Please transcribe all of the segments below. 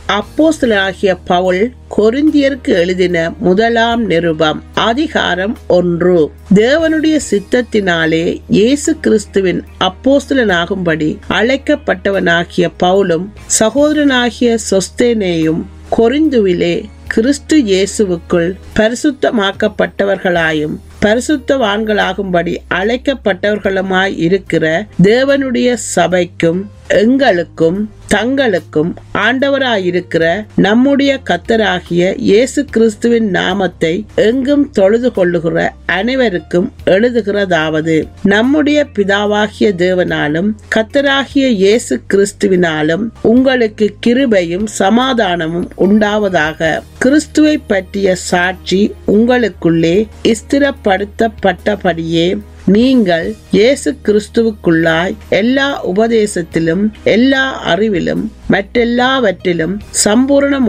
அப்போஸ்தலனாகிய பவுல் கொரிந்தியருக்கு எழுதின முதலாம் நிருபம் அதிகாரம் ஒன்று தேவனுடைய சித்தத்தினாலே இயேசு கிறிஸ்துவின் அப்போஸ்தலனாகும்படி அழைக்கப்பட்டவனாகிய பவுலும் சகோதரனாகிய சொஸ்தேனேயும் கொரிந்துவிலே கிறிஸ்து இயேசுவுக்குள் பரிசுத்தமாக்கப்பட்டவர்களாயும் பரிசுத்தவான்களாகும்படி அழைக்கப்பட்டவர்களுமாய் இருக்கிற தேவனுடைய சபைக்கும் எங்களுக்கும் தங்களுக்கும் ஆண்டவராயிருக்கிற நம்முடைய கத்தராகிய இயேசு கிறிஸ்துவின் நாமத்தை எங்கும் தொழுது கொள்ளுகிற அனைவருக்கும் எழுதுகிறதாவது நம்முடைய பிதாவாகிய தேவனாலும் கத்தராகிய இயேசு கிறிஸ்துவினாலும் உங்களுக்கு கிருபையும் சமாதானமும் உண்டாவதாக கிறிஸ்துவை பற்றிய சாட்சி உங்களுக்குள்ளே ஸ்திரப்படுத்தப்பட்டபடியே நீங்கள் இயேசு கிறிஸ்துவுக்குள்ளாய் எல்லா உபதேசத்திலும் எல்லா அறிவிலும் மற்றெல்லாவற்றிலும் சம்பூர்ணம்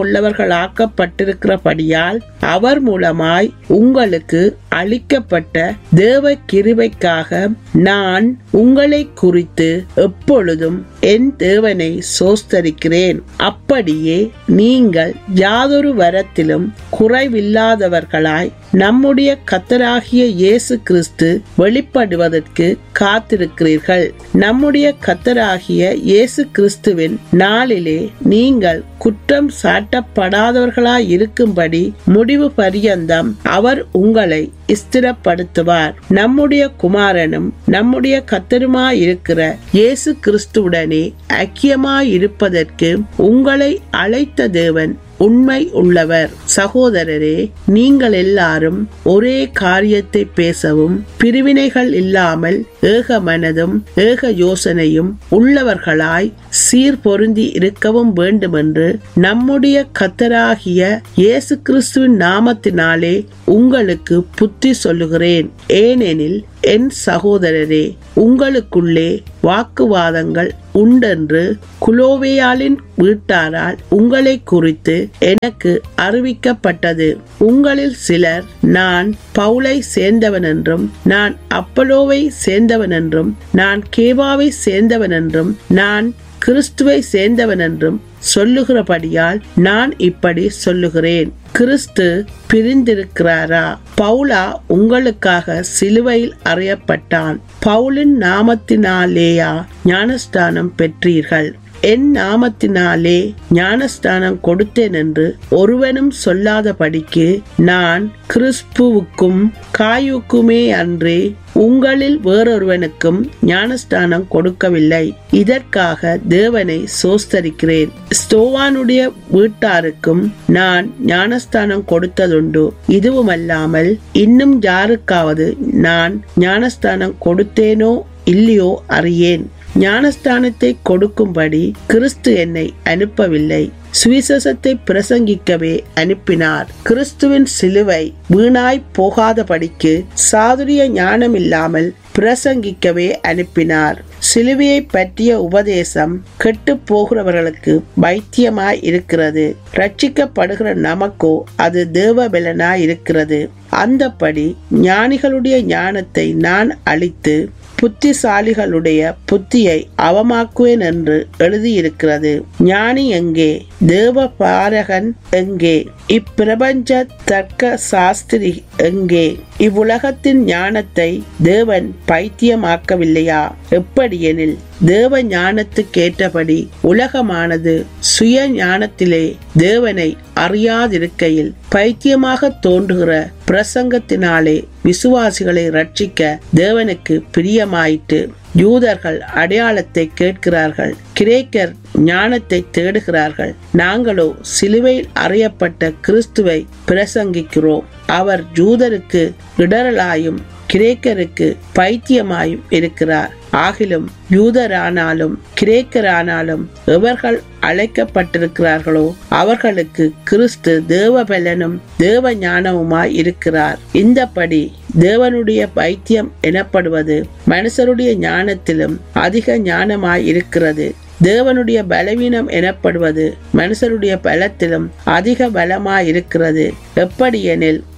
உள்ளவர்களாக்கப்பட்டிருக்கிறபடியால் அவர் மூலமாய் உங்களுக்கு அளிக்கப்பட்ட தேவ கிருபைக்காக நான் உங்களை குறித்து எப்பொழுதும் என் தேவனை சோஸ்தரிக்கிறேன் அப்படியே நீங்கள் யாதொரு வரத்திலும் குறைவில்லாதவர்களாய் நம்முடைய கத்தராகிய இயேசு கிறிஸ்து வெளிப்படுவதற்கு காத்திருக்கிறீர்கள் நம்முடைய கத்தராகிய இயேசு கிறிஸ்துவின் நாளிலே நீங்கள் குற்றம் சாட்டப்படாதவர்களாய் இருக்கும்படி முடிவு பரியந்தம் அவர் உங்களை ஸ்திரப்படுத்துவார் நம்முடைய குமாரனும் நம்முடைய கத்தருமாயிருக்கிற இயேசு கிறிஸ்துவுடனே ஐக்கியமாயிருப்பதற்கு உங்களை அழைத்த தேவன் உண்மை உள்ளவர் சகோதரரே நீங்கள் எல்லாரும் ஒரே காரியத்தை பேசவும் பிரிவினைகள் இல்லாமல் ஏக மனதும் ஏக யோசனையும் உள்ளவர்களாய் சீர் பொருந்தி இருக்கவும் வேண்டுமென்று நம்முடைய கத்தராகிய இயேசு கிறிஸ்துவின் நாமத்தினாலே உங்களுக்கு புத்தி சொல்லுகிறேன் ஏனெனில் என் சகோதரரே உங்களுக்குள்ளே வாக்குவாதங்கள் உண்டென்று குலோவேயாலின் வீட்டாரால் உங்களை குறித்து எனக்கு அறிவிக்கப்பட்டது உங்களில் சிலர் நான் பவுலை சேர்ந்தவன் என்றும் நான் அப்பலோவை சேர்ந்தவன் என்றும் நான் கேவாவை சேர்ந்தவன் என்றும் நான் கிறிஸ்துவை சேர்ந்தவன் என்றும் சொல்லுகிறபடியால் நான் இப்படி சொல்லுகிறேன் கிறிஸ்து பிரிந்திருக்கிறாரா பவுலா உங்களுக்காக சிலுவையில் அறியப்பட்டான் பவுலின் நாமத்தினாலேயா ஞானஸ்தானம் பெற்றீர்கள் என் நாமத்தினாலே ஞானஸ்தானம் கொடுத்தேன் என்று ஒருவனும் சொல்லாதபடிக்கு நான் கிறிஸ்புவுக்கும் காயுக்குமே அன்றே உங்களில் வேறொருவனுக்கும் ஞானஸ்தானம் கொடுக்கவில்லை இதற்காக தேவனை சோஸ்தரிக்கிறேன் ஸ்தோவானுடைய வீட்டாருக்கும் நான் ஞானஸ்தானம் கொடுத்ததுண்டு இதுவுமல்லாமல் இன்னும் யாருக்காவது நான் ஞானஸ்தானம் கொடுத்தேனோ இல்லையோ அறியேன் ஞானஸ்தானத்தை கொடுக்கும்படி கிறிஸ்து என்னை அனுப்பவில்லை சுவிசேஷத்தை பிரசங்கிக்கவே அனுப்பினார் கிறிஸ்துவின் சிலுவை வீணாய் போகாதபடிக்கு சாதுரிய ஞானம் இல்லாமல் பிரசங்கிக்கவே அனுப்பினார் சிலுவையை பற்றிய உபதேசம் கெட்டு போகிறவர்களுக்கு வைத்தியமாய் இருக்கிறது ரட்சிக்கப்படுகிற நமக்கோ அது தேவபலனாய் இருக்கிறது அந்தப்படி ஞானிகளுடைய ஞானத்தை நான் அளித்து புத்திசாலிகளுடைய புத்தியை அவமாக்குவேன் என்று எழுதியிருக்கிறது ஞானி எங்கே தேவ பாரகன் எங்கே இப்பிரபஞ்ச தர்க்க சாஸ்திரி எங்கே இவ்வுலகத்தின் ஞானத்தை தேவன் பைத்தியமாக்கவில்லையா எப்படியெனில் தேவ ஞானத்துக்கேற்றபடி உலகமானது சுய ஞானத்திலே தேவனை அறியாதிருக்கையில் பைத்தியமாக தோன்றுகிற பிரசங்கத்தினாலே விசுவாசிகளை ரட்சிக்க தேவனுக்கு பிரியமாயிற்று யூதர்கள் அடையாளத்தை கேட்கிறார்கள் கிரேக்கர் ஞானத்தை தேடுகிறார்கள் நாங்களோ சிலுவையில் அறியப்பட்ட கிறிஸ்துவை பிரசங்கிக்கிறோம் அவர் யூதருக்கு இடரலாயும் கிரேக்கருக்கு பைத்தியமாயும் இருக்கிறார் ஆகிலும் யூதரானாலும் கிரேக்கரானாலும் எவர்கள் அழைக்கப்பட்டிருக்கிறார்களோ அவர்களுக்கு கிறிஸ்து தேவபலனும் தேவ ஞானமுமாய் இருக்கிறார் இந்தப்படி தேவனுடைய பைத்தியம் எனப்படுவது மனுஷருடைய ஞானத்திலும் அதிக ஞானமாய் இருக்கிறது தேவனுடைய பலவீனம் எனப்படுவது மனுஷருடைய பலத்திலும் அதிக பலமாயிருக்கிறது எப்படியெனில்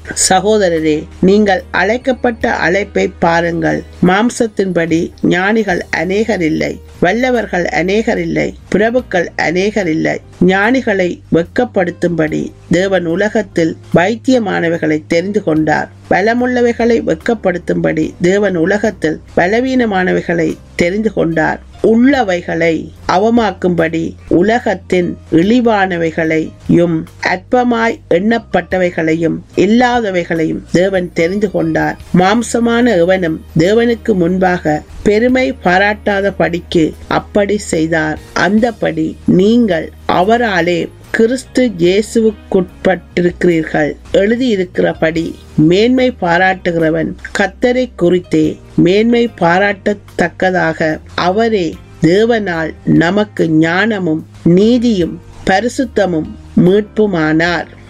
சகோதரரே நீங்கள் அழைக்கப்பட்ட அழைப்பை பாருங்கள் மாம்சத்தின்படி ஞானிகள் அநேகர் இல்லை வல்லவர்கள் அநேகர் இல்லை பிரபுக்கள் அநேகர் இல்லை ஞானிகளை வெட்கப்படுத்தும்படி தேவன் உலகத்தில் வைத்தியமானவைகளை தெரிந்து கொண்டார் பலமுள்ளவைகளை வெட்கப்படுத்தும்படி தேவன் உலகத்தில் பலவீனமானவைகளை தெரிந்து கொண்டார் உள்ளவைகளை அவமாக்கும்படி உலகத்தின் இழிவானவைகளையும் அற்பமாய் எண்ணப்பட்டவைகளையும் இல்லாதவைகளையும் தேவன் தெரிந்து கொண்டார் மாம்சமான எவனும் தேவனுக்கு முன்பாக பெருமை பாராட்டாத படிக்கு அப்படி செய்தார் அந்தபடி நீங்கள் அவராலே கிறிஸ்து இயேசுவுக்குட்பட்டிருக்கிறீர்கள் எழுதியிருக்கிறபடி மேன்மை பாராட்டுகிறவன் கத்தரை குறித்தே மேன்மை பாராட்டத்தக்கதாக அவரே தேவனால் நமக்கு ஞானமும் நீதியும் பரிசுத்தமும் மீட்புமானார்